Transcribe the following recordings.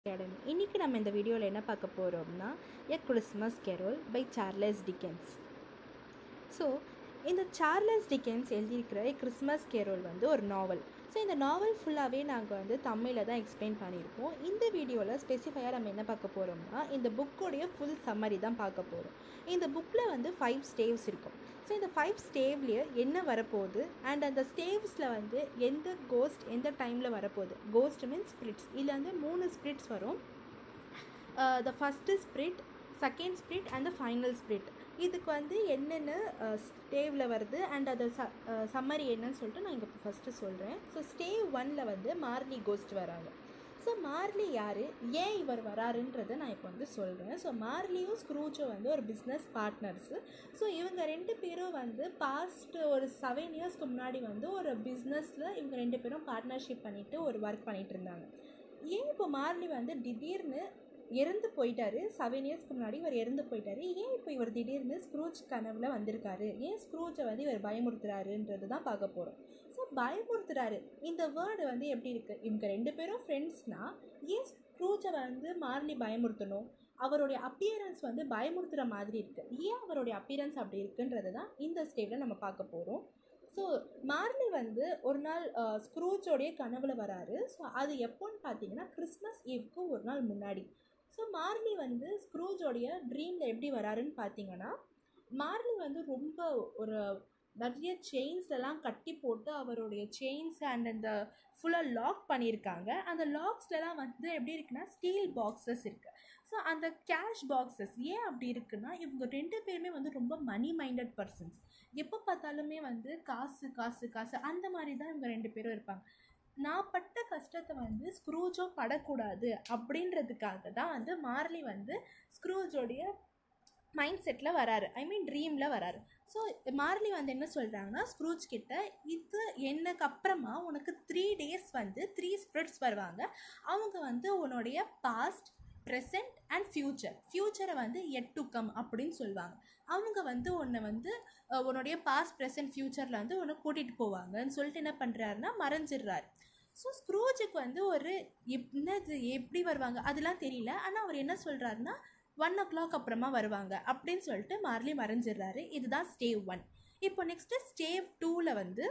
academy இன்றைக்கி நம்ம இந்த வீடியோவில் என்ன பார்க்க போகிறோம்னா a Christmas carol by Charles Dickens so இந்த சார்லஸ் டிக்கன்ஸ் எழுதியிருக்கிற எ கிறிஸ்மஸ் கேரோல் வந்து ஒரு நாவல் ஸோ இந்த நாவல் ஃபுல்லாகவே நாங்கள் வந்து தமிழில் தான் எக்ஸ்பிளைன் பண்ணியிருப்போம் இந்த வீடியோவில் ஸ்பெசிஃபையாக நம்ம என்ன பார்க்க போகிறோம்னா இந்த புக்கோடைய ஃபுல் சம்மரி தான் பார்க்க போகிறோம் இந்த புக்கில் வந்து ஃபைவ் ஸ்டேவ்ஸ் இருக்கும் ஸோ இந்த ஃபைவ் ஸ்டேவ்லேயே என்ன வரப்போகுது அண்ட் அந்த ஸ்டேவ்ஸில் வந்து எந்த கோஸ்ட் எந்த டைமில் வரப்போகுது கோஸ்ட் மீன்ஸ் ஸ்பிரிட்ஸ் இதில் வந்து மூணு ஸ்பிரிட்ஸ் வரும் the first spirit second spirit and the final spirit இதுக்கு வந்து என்னென்ன ஸ்டேவில் வருது அண்ட் அது ச சம்மரி என்னன்னு சொல்லிட்டு நான் இங்கே ஃபஸ்ட்டு சொல்கிறேன் ஸோ ஸ்டேவ் ஒனில் வந்து மார்லி கோஸ்ட் வராங்க ஸோ மார்லி யார் ஏன் இவர் வராருன்றதை நான் இப்போ வந்து சொல்கிறேன் ஸோ மார்லியும் ஸ்க்ரூச்சும் வந்து ஒரு பிஸ்னஸ் பார்ட்னர்ஸு ஸோ இவங்க ரெண்டு பேரும் வந்து பாஸ்ட் ஒரு செவன் இயர்ஸ்க்கு முன்னாடி வந்து ஒரு பிஸ்னஸில் இவங்க ரெண்டு பேரும் பார்ட்னர்ஷிப் பண்ணிவிட்டு ஒரு ஒர்க் பண்ணிகிட்டு இருந்தாங்க ஏன் இப்போ மார்லி வந்து திடீர்னு இறந்து போயிட்டாரு செவன் இயர்ஸ்க்கு முன்னாடி இவர் இறந்து போயிட்டாரு ஏன் இப்போ இவர் திடீர்னு ஸ்க்ரூஜ் கனவுல வந்திருக்காரு ஏன் ஸ்க்ரூஜை வந்து இவர் பயமுறுத்துறாருன்றது தான் பார்க்க போகிறோம் ஸோ பயமுறுத்துறாரு இந்த வேர்டு வந்து எப்படி இருக்குது இவங்க ரெண்டு பேரும் ஃப்ரெண்ட்ஸ்னால் ஏன் ஸ்க்ரூஜை வந்து மார்லி பயமுறுத்தணும் அவருடைய அப்பியரன்ஸ் வந்து பயமுறுத்துகிற மாதிரி இருக்குது ஏன் அவருடைய அப்பியரன்ஸ் அப்படி இருக்குன்றது தான் இந்த ஸ்டேவில் நம்ம பார்க்க போகிறோம் ஸோ மார்லி வந்து ஒரு நாள் ஸ்க்ரூஜோடைய கனவுல வராரு ஸோ அது எப்போன்னு பார்த்தீங்கன்னா கிறிஸ்மஸ் ஈவ்க்கு ஒரு நாள் முன்னாடி ஸோ மார்லி வந்து ஸ்க்ரூஜோடைய ட்ரீமில் எப்படி வராருன்னு பார்த்தீங்கன்னா மார்லி வந்து ரொம்ப ஒரு நிறைய செயின்ஸ்லாம் கட்டி போட்டு அவருடைய செயின்ஸ் அண்ட் அந்த ஃபுல்லாக லாக் பண்ணியிருக்காங்க அந்த லாக்ஸ்லலாம் வந்து எப்படி இருக்குன்னா ஸ்டீல் பாக்ஸஸ் இருக்குது ஸோ அந்த கேஷ் பாக்ஸஸ் ஏன் அப்படி இருக்குன்னா இவங்க ரெண்டு பேருமே வந்து ரொம்ப மணி மைண்டட் பர்சன்ஸ் எப்போ பார்த்தாலுமே வந்து காசு காசு காசு அந்த மாதிரி தான் இவங்க ரெண்டு பேரும் இருப்பாங்க நான் பட்ட கஷ்டத்தை வந்து ஸ்க்ரூஜோ படக்கூடாது அப்படின்றதுக்காக தான் வந்து மார்லி வந்து ஸ்க்ரூஜோடைய மைண்ட் செட்டில் வராரு ஐ மீன் ட்ரீமில் வராரு ஸோ மார்லி வந்து என்ன சொல்கிறாங்கன்னா ஸ்க்ரூஜ் கிட்ட இது எனக்கு அப்புறமா உனக்கு த்ரீ டேஸ் வந்து த்ரீ ஸ்ப்ரிட்ஸ் வருவாங்க அவங்க வந்து உன்னுடைய பாஸ்ட் ப்ரெசண்ட் அண்ட் ஃப்யூச்சர் ஃப்யூச்சரை வந்து எட் டு கம் அப்படின்னு சொல்லுவாங்க அவங்க வந்து உன்னை வந்து உன்னுடைய பாஸ்ட் ப்ரெசன்ட் ஃப்யூச்சரில் வந்து உன்னை கூட்டிகிட்டு போவாங்கன்னு சொல்லிட்டு என்ன பண்ணுறாருன்னா மறைஞ்சிடுறாரு ஸோ ஸ்க்ரூஜுக்கு வந்து ஒரு என்னது எப்படி வருவாங்க அதெல்லாம் தெரியல ஆனால் அவர் என்ன சொல்கிறாருன்னா ஒன் ஓ கிளாக் அப்புறமா வருவாங்க அப்படின்னு சொல்லிட்டு மார்லி மறைஞ்சிடுறாரு இதுதான் ஸ்டேவ் ஒன் இப்போ நெக்ஸ்ட்டு ஸ்டேவ் டூவில் வந்து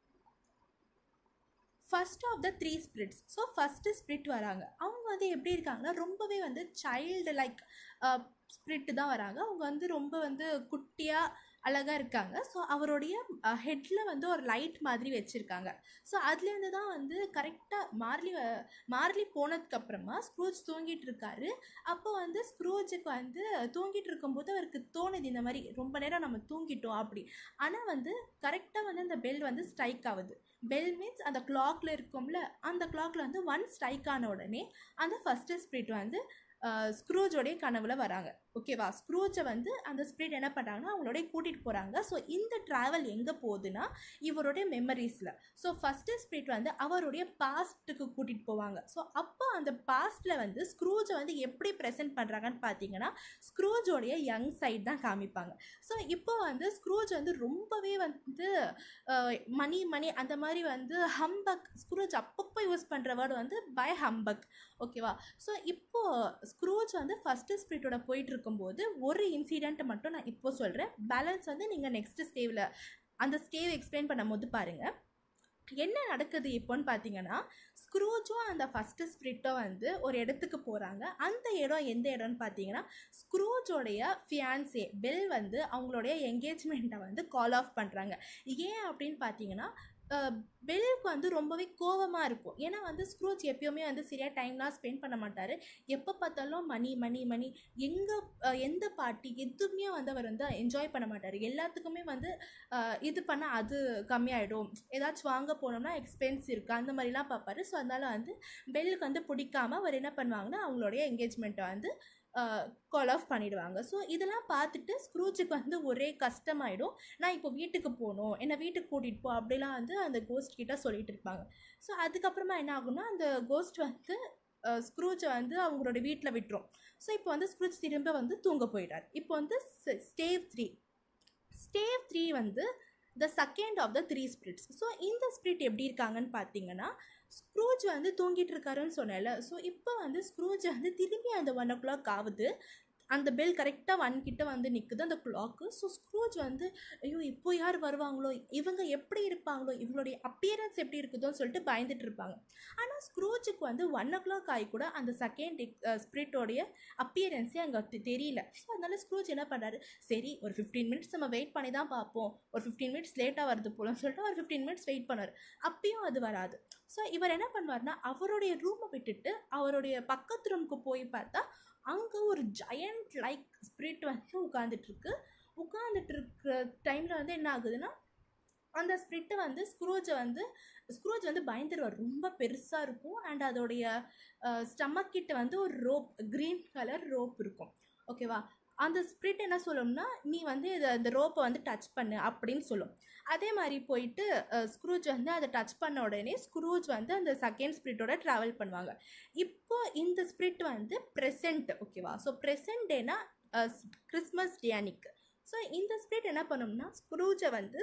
first of the three spirits so first spirit வராங்க அவங்க வந்து எப்படி இருக்காங்கன்னா ரொம்பவே வந்து சைல்டு லைக் ஸ்பிரிட்டு தான் வராங்க அவங்க வந்து ரொம்ப வந்து குட்டியாக அழகாக இருக்காங்க ஸோ அவருடைய ஹெட்டில் வந்து ஒரு லைட் மாதிரி வச்சுருக்காங்க ஸோ அதுலேருந்து தான் வந்து கரெக்டாக மார்லி மார்லி போனதுக்கப்புறமா ஸ்க்ரூஜ் தூங்கிட்டு இருக்காரு அப்போ வந்து ஸ்க்ரூஜுக்கு வந்து தூங்கிட்டு இருக்கும்போது அவருக்கு தோணுது இந்த மாதிரி ரொம்ப நேரம் நம்ம தூங்கிட்டோம் அப்படி ஆனால் வந்து கரெக்டாக வந்து அந்த பெல் வந்து ஸ்ட்ரைக் ஆகுது பெல் மீன்ஸ் அந்த கிளாக்ல இருக்கும்ல அந்த கிளாக்ல வந்து ஒன் ஸ்ட்ரைக் ஆன உடனே அந்த ஃபஸ்ட்டு ஸ்பிரிட் வந்து ஸ்க்ரூஜோடைய கனவுல வராங்க ஓகேவா ஸ்க்ரூஜை வந்து அந்த ஸ்பிரிட் என்ன பண்ணுறாங்கன்னா அவங்களோடைய கூட்டிகிட்டு போகிறாங்க ஸோ இந்த ட்ராவல் எங்கே போகுதுன்னா இவருடைய மெமரிஸில் ஸோ ஃபஸ்ட்டு ஸ்பிரிட் வந்து அவருடைய பாஸ்ட்டுக்கு கூட்டிகிட்டு போவாங்க ஸோ அப்போ அந்த பாஸ்ட்டில் வந்து ஸ்க்ரூஜை வந்து எப்படி ப்ரெசென்ட் பண்ணுறாங்கன்னு பார்த்தீங்கன்னா ஸ்க்ரூஜோடைய யங் சைட் தான் காமிப்பாங்க ஸோ இப்போ வந்து ஸ்க்ரூஜ் வந்து ரொம்பவே வந்து மணி மணி அந்த மாதிரி வந்து ஹம்பக் ஸ்க்ரூஜ் அப்பப்போ யூஸ் பண்ணுற வேர்டு வந்து பை ஹம்பக் ஓகேவா ஸோ இப்போது ஸ்க்ரூஜ் வந்து ஃபஸ்ட்டு ஸ்பிரிட்டோட போயிட்டு இருக்கும்போது ஒரு இன்சிடெண்ட்டை மட்டும் நான் இப்போ சொல்கிறேன் பேலன்ஸ் வந்து நீங்கள் நெக்ஸ்ட் ஸ்டேவில் அந்த ஸ்டேவ் எக்ஸ்பிளைன் பண்ணும்போது பாருங்கள் என்ன நடக்குது இப்போன்னு பார்த்தீங்கன்னா ஸ்க்ரூஜும் அந்த ஃபஸ்ட்டு ஸ்பிரிட்டும் வந்து ஒரு இடத்துக்கு போகிறாங்க அந்த இடம் எந்த இடம்னு பார்த்தீங்கன்னா ஸ்க்ரூஜோடைய ஃபியான்சே பெல் வந்து அவங்களுடைய என்கேஜ்மெண்ட்டை வந்து கால் ஆஃப் பண்ணுறாங்க ஏன் அப்படின்னு பார்த்தீங்கன்னா பெல்லுக்கு வந்து ரொம்பவே கோவமாக இருக்கும் ஏன்னா வந்து ஸ்க்ரூச் எப்பயுமே வந்து சரியாக டைம்லாம் ஸ்பெண்ட் பண்ண மாட்டார் எப்போ பார்த்தாலும் மணி மணி மணி எங்கே எந்த பார்ட்டி எதுவுமே வந்து அவர் வந்து என்ஜாய் பண்ண மாட்டார் எல்லாத்துக்குமே வந்து இது பண்ணால் அது கம்மியாயிடும் ஏதாச்சும் வாங்க போனோம்னா எக்ஸ்பென்ஸ் இருக்குது அந்த மாதிரிலாம் பார்ப்பாரு ஸோ அதனால் வந்து பெல்லுக்கு வந்து பிடிக்காம அவர் என்ன பண்ணுவாங்கன்னா அவங்களுடைய என்கேஜ்மெண்ட்டை வந்து கால் ஆஃப் பண்ணிடுவாங்க ஸோ இதெல்லாம் பார்த்துட்டு ஸ்க்ரூஜுக்கு வந்து ஒரே கஷ்டமாயிடும் நான் இப்போ வீட்டுக்கு போகணும் என்னை வீட்டுக்கு கூட்டிகிட்டு போ அப்படிலாம் வந்து அந்த கோஸ்ட் கிட்ட சொல்லிட்டு இருப்பாங்க ஸோ அதுக்கப்புறமா என்ன ஆகும்னா அந்த கோஸ்ட் வந்து ஸ்க்ரூஜை வந்து அவங்களோட வீட்டில் விட்டுரும் ஸோ இப்போ வந்து ஸ்க்ரூஜ் திரும்ப வந்து தூங்க போயிட்டார் இப்போ வந்து ஸ்டேவ் த்ரீ ஸ்டேவ் த்ரீ வந்து the second of the three spirits so இந்த ஸ்பிரிட் எப்படி இருக்காங்கன்னு பார்த்தீங்கன்னா ஸ்க்ரூஜ் வந்து தூங்கிட்டு இருக்காருன்னு சொன்னேன்ல ஸோ இப்போ வந்து ஸ்க்ரூஜ் வந்து திரும்பி அந்த ஒன் ஓ கிளாக் ஆகுது அந்த பெல் கரெக்டாக ஒன் கிட்ட வந்து நிற்குது அந்த கிளாக்கு ஸோ ஸ்க்ரூஜ் வந்து ஐயோ இப்போ யார் வருவாங்களோ இவங்க எப்படி இருப்பாங்களோ இவங்களுடைய அப்பியரன்ஸ் எப்படி இருக்குதோன்னு சொல்லிட்டு பயந்துட்டு இருப்பாங்க ஆனால் ஸ்க்ரூஜுக்கு வந்து ஒன் ஓ கிளாக் ஆகி கூட அந்த செகண்ட் ஸ்பிரிட்டோடைய அப்பியரன்ஸே அங்கே தெரியல ஸோ அதனால ஸ்க்ரூஜ் என்ன பண்ணுறாரு சரி ஒரு ஃபிஃப்டீன் மினிட்ஸ் நம்ம வெயிட் பண்ணி தான் பார்ப்போம் ஒரு ஃபிஃப்டீன் மினிட்ஸ் லேட்டாக வருது போலன்னு சொல்லிட்டு ஒரு ஃபிஃப்டீன் மினிட்ஸ் வெயிட் பண்ணார் அப்பயும் அது வராது ஸோ இவர் என்ன பண்ணுவார்னா அவருடைய ரூமை விட்டுட்டு அவருடைய பக்கத்து ரூமுக்கு போய் பார்த்தா அங்கே ஒரு ஜயண்ட் லைக் ஸ்பிரிட் வந்து உட்காந்துட்டு இருக்கு உட்காந்துட்டு இருக்கிற டைமில் வந்து என்ன ஆகுதுன்னா அந்த ஸ்பிரிட்டு வந்து ஸ்க்ரூஜை வந்து ஸ்க்ரூஜ் வந்து பயந்துருவார் ரொம்ப பெருசாக இருக்கும் அண்ட் அதோடைய ஸ்டமக் கிட்ட வந்து ஒரு ரோப் க்ரீன் கலர் ரோப் இருக்கும் ஓகேவா அந்த ஸ்பிரிட் என்ன சொல்லும்னா நீ வந்து இதை இந்த ரோப்பை வந்து டச் பண்ணு அப்படின்னு சொல்லும் அதே மாதிரி போயிட்டு ஸ்க்ரூஜ் வந்து அதை டச் பண்ண உடனே ஸ்க்ரூஜ் வந்து அந்த செகண்ட் ஸ்பிரிட்டோட ட்ராவல் பண்ணுவாங்க இப்போ இந்த ஸ்பிரிட் வந்து ப்ரெசென்ட் ஓகேவா ஸோ ப்ரெசென்ட் டேனா கிறிஸ்மஸ் டே அன்னைக்கு ஸோ இந்த ஸ்பிரிட் என்ன பண்ணும்னா ஸ்க்ரூஜை வந்து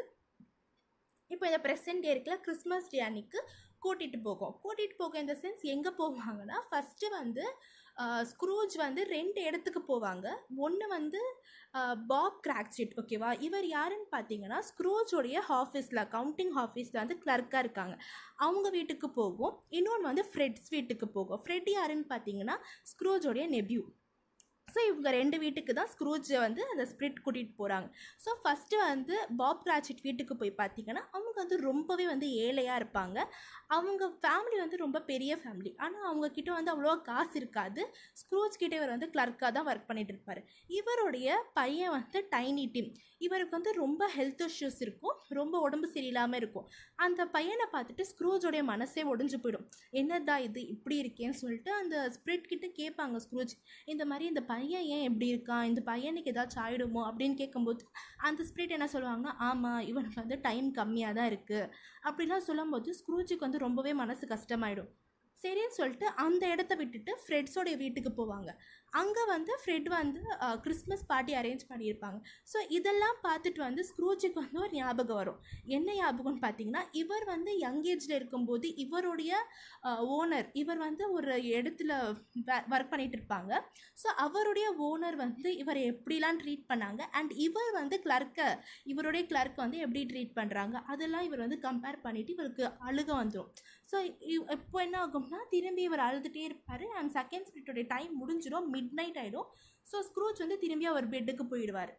இப்போ இந்த ப்ரெசென்ட் டே இருக்குல்ல கிறிஸ்மஸ் டே அன்னைக்கு கூட்டிகிட்டு போகும் கூட்டிகிட்டு போக இந்த சென்ஸ் எங்கே போவாங்கன்னா ஃபஸ்ட்டு வந்து ஸ்க்ரூஜ் வந்து ரெண்டு இடத்துக்கு போவாங்க ஒன்று வந்து பாப் கிராக்ஸ்ட்ரீட் ஓகேவா இவர் யாருன்னு பார்த்தீங்கன்னா ஸ்க்ரூஜோடைய ஆஃபீஸில் அக்கௌண்டிங் ஆஃபீஸில் வந்து கிளர்க்காக இருக்காங்க அவங்க வீட்டுக்கு போகும் இன்னொன்று வந்து ஃப்ரெட்ஸ் வீட்டுக்கு போகும் ஃப்ரெட் யாருன்னு பார்த்தீங்கன்னா ஸ்க்ரூஜோடைய நெபியூ ஸோ இவங்க ரெண்டு வீட்டுக்கு தான் ஸ்க்ரூஜை வந்து அந்த ஸ்பிரிட் கூட்டிகிட்டு போகிறாங்க ஸோ ஃபஸ்ட்டு வந்து பாப் கிராச்சிட் வீட்டுக்கு போய் பார்த்தீங்கன்னா அவங்க வந்து ரொம்பவே வந்து ஏழையாக இருப்பாங்க அவங்க ஃபேமிலி வந்து ரொம்ப பெரிய ஃபேமிலி ஆனால் அவங்கக்கிட்ட வந்து அவ்வளோவா காசு இருக்காது ஸ்க்ரூஜ் கிட்டே இவர் வந்து கிளர்க்காக தான் ஒர்க் பண்ணிட்டு இருப்பார் இவருடைய பையன் வந்து டைனி டிம் இவருக்கு வந்து ரொம்ப ஹெல்த் இஷ்யூஸ் இருக்கும் ரொம்ப உடம்பு சரியில்லாமல் இருக்கும் அந்த பையனை பார்த்துட்டு ஸ்க்ரூஜோடைய மனசே ஒடிஞ்சு போயிடும் என்னதா இது இப்படி இருக்கேன்னு சொல்லிட்டு அந்த ஸ்பிரிட் கிட்ட கேட்பாங்க ஸ்க்ரூஜ் இந்த மாதிரி இந்த பையன் ஏன் எப்படி இருக்கான் இந்த பையனுக்கு ஏதாச்சும் ஆகிடுமோ அப்படின்னு கேட்கும்போது அந்த ஸ்பிரிட் என்ன சொல்லுவாங்கன்னா ஆமாம் இவனுக்கு வந்து டைம் கம்மியாக தான் இருக்குது அப்படிலாம் சொல்லும்போது ஸ்க்ரூஜுக்கு வந்து ரொம்பவே மனசு கஷ்டமாயிடும் சரின்னு சொல்லிட்டு அந்த இடத்த விட்டுட்டு ஃப்ரெட்ஸோடைய வீட்டுக்கு போவாங்க அங்கே வந்து ஃப்ரெட் வந்து கிறிஸ்மஸ் பார்ட்டி அரேஞ்ச் பண்ணியிருப்பாங்க ஸோ இதெல்லாம் பார்த்துட்டு வந்து ஸ்க்ரூஜுக்கு வந்து ஒரு ஞாபகம் வரும் என்ன ஞாபகம்னு பார்த்தீங்கன்னா இவர் வந்து யங் ஏஜில் இருக்கும்போது இவருடைய ஓனர் இவர் வந்து ஒரு இடத்துல ஒர்க் பண்ணிட்டு இருப்பாங்க ஸோ அவருடைய ஓனர் வந்து இவரை எப்படிலாம் ட்ரீட் பண்ணாங்க அண்ட் இவர் வந்து கிளர்க்கை இவருடைய கிளர்க்கை வந்து எப்படி ட்ரீட் பண்ணுறாங்க அதெல்லாம் இவர் வந்து கம்பேர் பண்ணிவிட்டு இவருக்கு அழுக வந்துடும் ஸோ இப்போ என்ன ஆகும்னா திரும்பி இவர் அழுதுகிட்டே இருப்பார் அண்ட் செகண்ட் ஸ்பிரிட்டோடைய டைம் முடிஞ்சிடும் மிட் நைட் ஆகிடும் ஸோ ஸ்க்ரூச் வந்து திரும்பி அவர் பெட்டுக்கு போயிடுவார்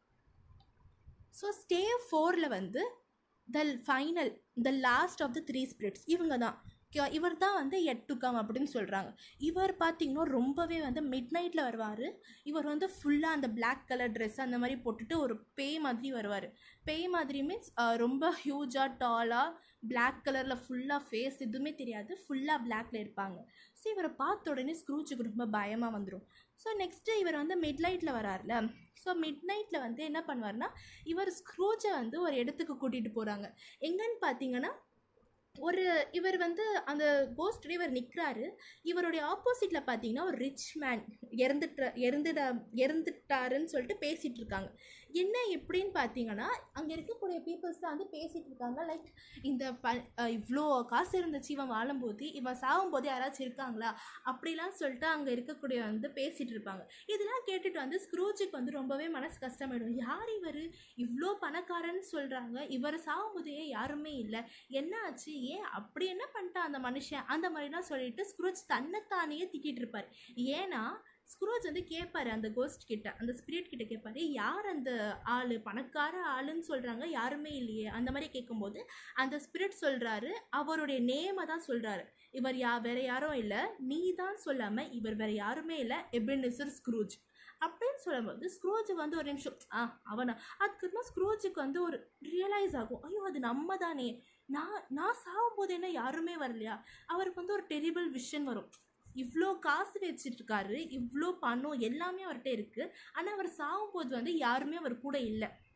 ஸோ ஸ்டே ஃபோரில் வந்து the final the last of the three spirits இவங்க தான் இவர் தான் வந்து எட் டு கம் அப்படின்னு சொல்கிறாங்க இவர் பார்த்தீங்கன்னா ரொம்பவே வந்து மிட் நைட்டில் வருவார் இவர் வந்து ஃபுல்லாக அந்த பிளாக் கலர் ட்ரெஸ் அந்த மாதிரி போட்டுட்டு ஒரு பேய் மாதிரி வருவார் பேய் மாதிரி மீன்ஸ் ரொம்ப ஹியூஜாக டாலாக பிளாக் கலரில் ஃபுல்லாக ஃபேஸ் எதுவுமே தெரியாது ஃபுல்லாக பிளாக்ல இருப்பாங்க ஸோ இவரை பார்த்த உடனே ஸ்க்ரூச்சுக்கு ரொம்ப பயமாக வந்துடும் ஸோ நெக்ஸ்ட்டு இவர் வந்து மிட் நைட்டில் வரார்ல ஸோ மிட் நைட்டில் வந்து என்ன பண்ணுவார்னா இவர் ஸ்க்ரூச்சை வந்து ஒரு இடத்துக்கு கூட்டிகிட்டு போகிறாங்க எங்கன்னு பார்த்தீங்கன்னா ஒரு இவர் வந்து அந்த கோஸ்ட் இவர் நிற்கிறாரு இவருடைய ஆப்போசிட்டில் பார்த்தீங்கன்னா ஒரு ரிச் மேன் இறந்துட்ட இறந்துட இறந்துட்டாருன்னு சொல்லிட்டு பேசிகிட்டு இருக்காங்க என்ன எப்படின்னு பார்த்தீங்கன்னா அங்கே இருக்கக்கூடிய பீப்புள்ஸ் தான் வந்து பேசிகிட்டு இருக்காங்க லைக் இந்த ப இவ்வளோ காசு இருந்துச்சு இவன் வாழும்போது இவன் சாகும்போது யாராச்சும் இருக்காங்களா அப்படிலாம் சொல்லிட்டு அங்கே இருக்கக்கூடிய வந்து பேசிகிட்டு இருப்பாங்க இதெல்லாம் கேட்டுட்டு வந்து ஸ்க்ரூஜுக்கு வந்து ரொம்பவே மனசு கஷ்டமாயிடும் யார் இவர் இவ்வளோ பணக்காரன்னு சொல்கிறாங்க இவர் சாகும்போது ஏன் யாருமே இல்லை என்ன ஆச்சு ஏன் அப்படி என்ன பண்ணிட்டான் அந்த மனுஷன் அந்த மாதிரிலாம் சொல்லிட்டு ஸ்க்ரூஜ் தன்னைத்தானே திட்டிகிட்டு இருப்பார் ஏன்னா ஸ்க்ரூஜ் வந்து கேட்பாரு அந்த கோஸ்ட் கிட்ட அந்த ஸ்பிரிட் கிட்ட கேட்பாரு யார் அந்த ஆள் பணக்கார ஆளுன்னு சொல்கிறாங்க யாருமே இல்லையே அந்த மாதிரி கேட்கும்போது அந்த ஸ்பிரிட் சொல்கிறாரு அவருடைய நேமை தான் சொல்கிறாரு இவர் யா வேற யாரும் இல்லை நீ தான் சொல்லாமல் இவர் வேற யாருமே இல்லை எபினிசர் ஸ்க்ரூஜ் அப்படின்னு சொல்லும்போது ஸ்க்ரூஜுக்கு வந்து ஒரு நிமிஷம் ஆ அவனா அதுக்கப்புறமா ஸ்க்ரூஜுக்கு வந்து ஒரு ரியலைஸ் ஆகும் ஐயோ அது நம்ம தானே நான் நான் சாகும்போது என்ன யாருமே வரலையா அவருக்கு வந்து ஒரு டெரிபிள் விஷன் வரும் இவ்வளோ காசு வச்சிட்ருக்காரு இவ்வளோ பணம் எல்லாமே அவர்கிட்ட இருக்குது ஆனால் அவர் சாகும்போது வந்து யாருமே அவர் கூட இல்லை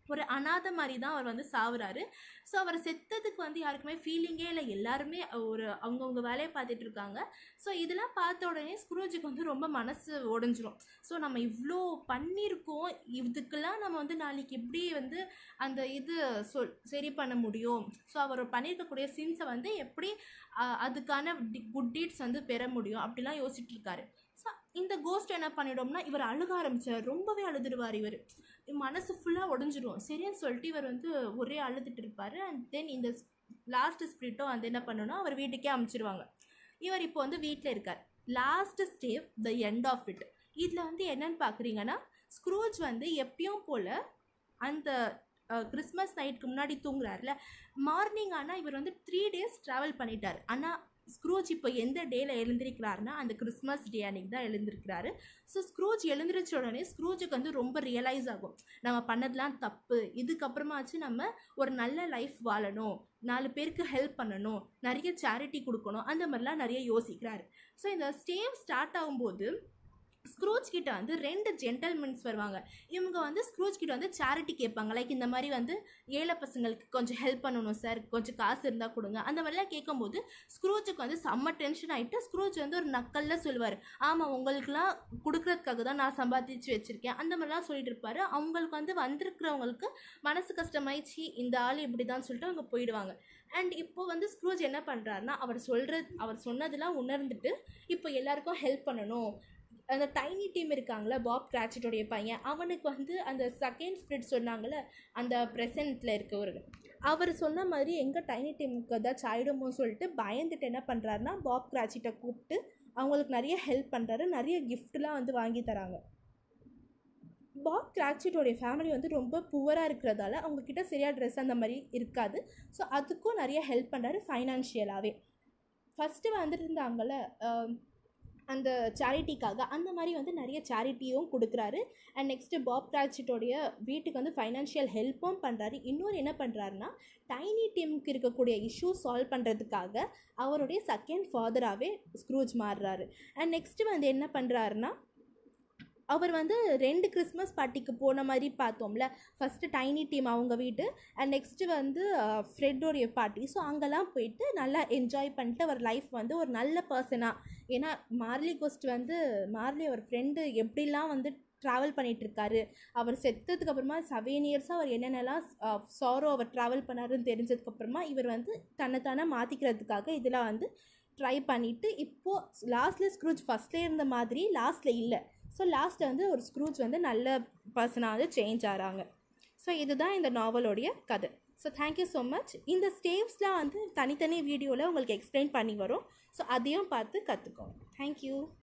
ஒரு அனாதை மாதிரி தான் அவர் வந்து சாவுறாரு ஸோ அவர் செத்ததுக்கு வந்து யாருக்குமே ஃபீலிங்கே இல்லை எல்லாருமே ஒரு அவங்கவுங்க வேலையை பார்த்துட்டு இருக்காங்க ஸோ இதெல்லாம் பார்த்த உடனே ஸ்க்ரூஜுக்கு வந்து ரொம்ப மனசு உடஞ்சிரும் ஸோ நம்ம இவ்வளோ பண்ணியிருக்கோம் இதுக்கெல்லாம் நம்ம வந்து நாளைக்கு எப்படி வந்து அந்த இது சொல் சரி பண்ண முடியும் ஸோ அவர் பண்ணியிருக்கக்கூடிய சின்ஸை வந்து எப்படி அஹ், அதுக்கான குட் டீட்ஸ் வந்து பெற முடியும் அப்படிலாம் யோசிச்சுட்டு இருக்காரு ஸோ இந்த கோஸ்ட் என்ன பண்ணிடும்னா இவர் அழுக ஆரம்பிச்சார் ரொம்பவே அழுதுடுவார் இவர் மனசு ஃபுல்லாக உடஞ்சிரும் சரின்னு சொல்லிட்டு இவர் வந்து ஒரே அழுதுட்டு இருப்பார் அண்ட் தென் இந்த லாஸ்ட் ஸ்பிரிட்டும் வந்து என்ன பண்ணணும்னா அவர் வீட்டுக்கே அமுச்சிடுவாங்க இவர் இப்போ வந்து வீட்டில் இருக்கார் last stave the end of it இதில் வந்து என்னன்னு பார்க்குறீங்கன்னா ஸ்க்ரூஜ் வந்து எப்பயும் போல் அந்த கிறிஸ்மஸ் நைட்டுக்கு முன்னாடி தூங்குறாருல மார்னிங் ஆனால் இவர் வந்து த்ரீ டேஸ் ட்ராவல் பண்ணிட்டார் ஆனால் ஸ்க்ரூஜ் இப்போ எந்த டேயில் எழுந்திருக்கிறாருன்னா அந்த கிறிஸ்மஸ் டே அன்னைக்கு தான் எழுந்திருக்கிறாரு ஸோ ஸ்க்ரூஜ் எழுந்திரிச்ச உடனே ஸ்க்ரூஜுக்கு வந்து ரொம்ப ரியலைஸ் ஆகும் நம்ம பண்ணதெல்லாம் தப்பு இதுக்கப்புறமாச்சு நம்ம ஒரு நல்ல லைஃப் வாழணும் நாலு பேருக்கு ஹெல்ப் பண்ணணும் நிறைய சேரிட்டி கொடுக்கணும் அந்த மாதிரிலாம் நிறைய யோசிக்கிறாரு ஸோ இந்த ஸ்டேவ் ஸ்டார்ட் ஆகும்போது ஸ்க்ரூஜ் கிட்ட வந்து ரெண்டு ஜென்டல்மென்ஸ் வருவாங்க இவங்க வந்து ஸ்க்ரூஜ் கிட்ட வந்து சேரிட்டி கேட்பாங்க லைக் இந்த மாதிரி வந்து ஏழை பசங்களுக்கு கொஞ்சம் ஹெல்ப் பண்ணணும் சார் கொஞ்சம் காசு இருந்தால் கொடுங்க அந்த மாதிரிலாம் கேட்கும்போது ஸ்க்ரூஜுக்கு வந்து செம்ம டென்ஷன் ஆகிட்டு ஸ்க்ரூஜ் வந்து ஒரு நக்கல்ல சொல்லுவார் ஆமாம் உங்களுக்குலாம் கொடுக்குறதுக்காக தான் நான் சம்பாதிச்சு வச்சுருக்கேன் அந்த மாதிரிலாம் சொல்லிட்டு இருப்பாரு அவங்களுக்கு வந்து வந்திருக்கிறவங்களுக்கு மனசு கஷ்டமாயிடுச்சு இந்த ஆள் இப்படி தான் சொல்லிட்டு அவங்க போயிடுவாங்க அண்ட் இப்போ வந்து ஸ்க்ரூஜ் என்ன பண்ணுறாருன்னா அவர் சொல்கிற அவர் சொன்னதெல்லாம் உணர்ந்துட்டு இப்போ எல்லாருக்கும் ஹெல்ப் பண்ணணும் அந்த டைனி டீம் இருக்காங்களே பாப் கிராச்சட்டோடைய பையன் அவனுக்கு வந்து அந்த செகண்ட் ஸ்பிரிட் சொன்னாங்கல்ல அந்த ப்ரெசண்ட்டில் இருக்கவர் அவர் சொன்ன மாதிரி எங்கள் டைனி டீமுக்கு ஏதாச்சும் ஆயிடுமோ சொல்லிட்டு பயந்துட்டு என்ன பண்ணுறாருன்னா பாப் கிராச்சிட்டை கூப்பிட்டு அவங்களுக்கு நிறைய ஹெல்ப் பண்ணுறாரு நிறைய கிஃப்ட்லாம் வந்து வாங்கி தராங்க பாப் கிராக்சிட்டோடைய ஃபேமிலி வந்து ரொம்ப புவராக இருக்கிறதால அவங்கக்கிட்ட சரியாக ட்ரெஸ் அந்த மாதிரி இருக்காது ஸோ அதுக்கும் நிறைய ஹெல்ப் பண்ணுறாரு ஃபைனான்ஷியலாகவே ஃபஸ்ட்டு வந்துட்டு இருந்தாங்கள்ல ஆம், அந்த சேரிட்டிக்காக அந்த மாதிரி வந்து நிறைய சேரிட்டியும் கொடுக்குறாரு அண்ட் நெக்ஸ்ட்டு பாப் கிராக்சிட்டோடைய வீட்டுக்கு வந்து ஃபைனான்ஷியல் ஹெல்ப்பும் பண்ணுறாரு இன்னொரு என்ன பண்ணுறாருன்னா டைனி டீமுக்கு இருக்கக்கூடிய இஷ்யூ சால்வ் பண்ணுறதுக்காக அவருடைய செகண்ட் ஃபாதராகவே ஸ்க்ரூஜ் மாறுறாரு அண்ட் நெக்ஸ்ட்டு வந்து என்ன பண்ணுறாருன்னா அவர் வந்து ரெண்டு கிறிஸ்மஸ் பார்ட்டிக்கு போன மாதிரி பார்த்தோம்ல ஃபஸ்ட்டு டைனி டீம் அவங்க வீட்டு அண்ட் நெக்ஸ்ட்டு வந்து ஃப்ரெட்டோடைய பார்ட்டி ஸோ அங்கெல்லாம் போயிட்டு நல்லா என்ஜாய் பண்ணிட்டு அவர் லைஃப் வந்து ஒரு நல்ல பர்சனாக ஏன்னா மார்லி கோஸ்ட் வந்து மார்லி அவர் ஃப்ரெண்டு எப்படிலாம் வந்து ட்ராவல் பண்ணிட்டு இருக்காரு அவர் செத்ததுக்கு அப்புறமா செவன் இயர்ஸாக அவர் என்னென்னலாம் சாரோ அவர் ட்ராவல் பண்ணாருன்னு தெரிஞ்சதுக்கப்புறமா இவர் வந்து தன்னைத்தானே மாற்றிக்கிறதுக்காக இதில் வந்து ட்ரை பண்ணிவிட்டு இப்போது லாஸ்ட்டில் ஸ்க்ரூஜ் ஃபஸ்ட்லேயே இருந்த மாதிரி லாஸ்ட்டில் இல்லை ஸோ லாஸ்ட்டில் வந்து ஒரு ஸ்க்ரூஜ் வந்து நல்ல பர்சனாக வந்து சேஞ்ச் ஆகிறாங்க ஸோ இதுதான் இந்த நாவலோடைய கதை ஸோ தேங்க்யூ ஸோ மச் இந்த ஸ்டேவ்ஸ்லாம் வந்து தனித்தனி வீடியோவில் உங்களுக்கு எக்ஸ்பிளைன் பண்ணி வரும் ஸோ அதையும் பார்த்து கற்றுக்கோங்க தேங்க்யூ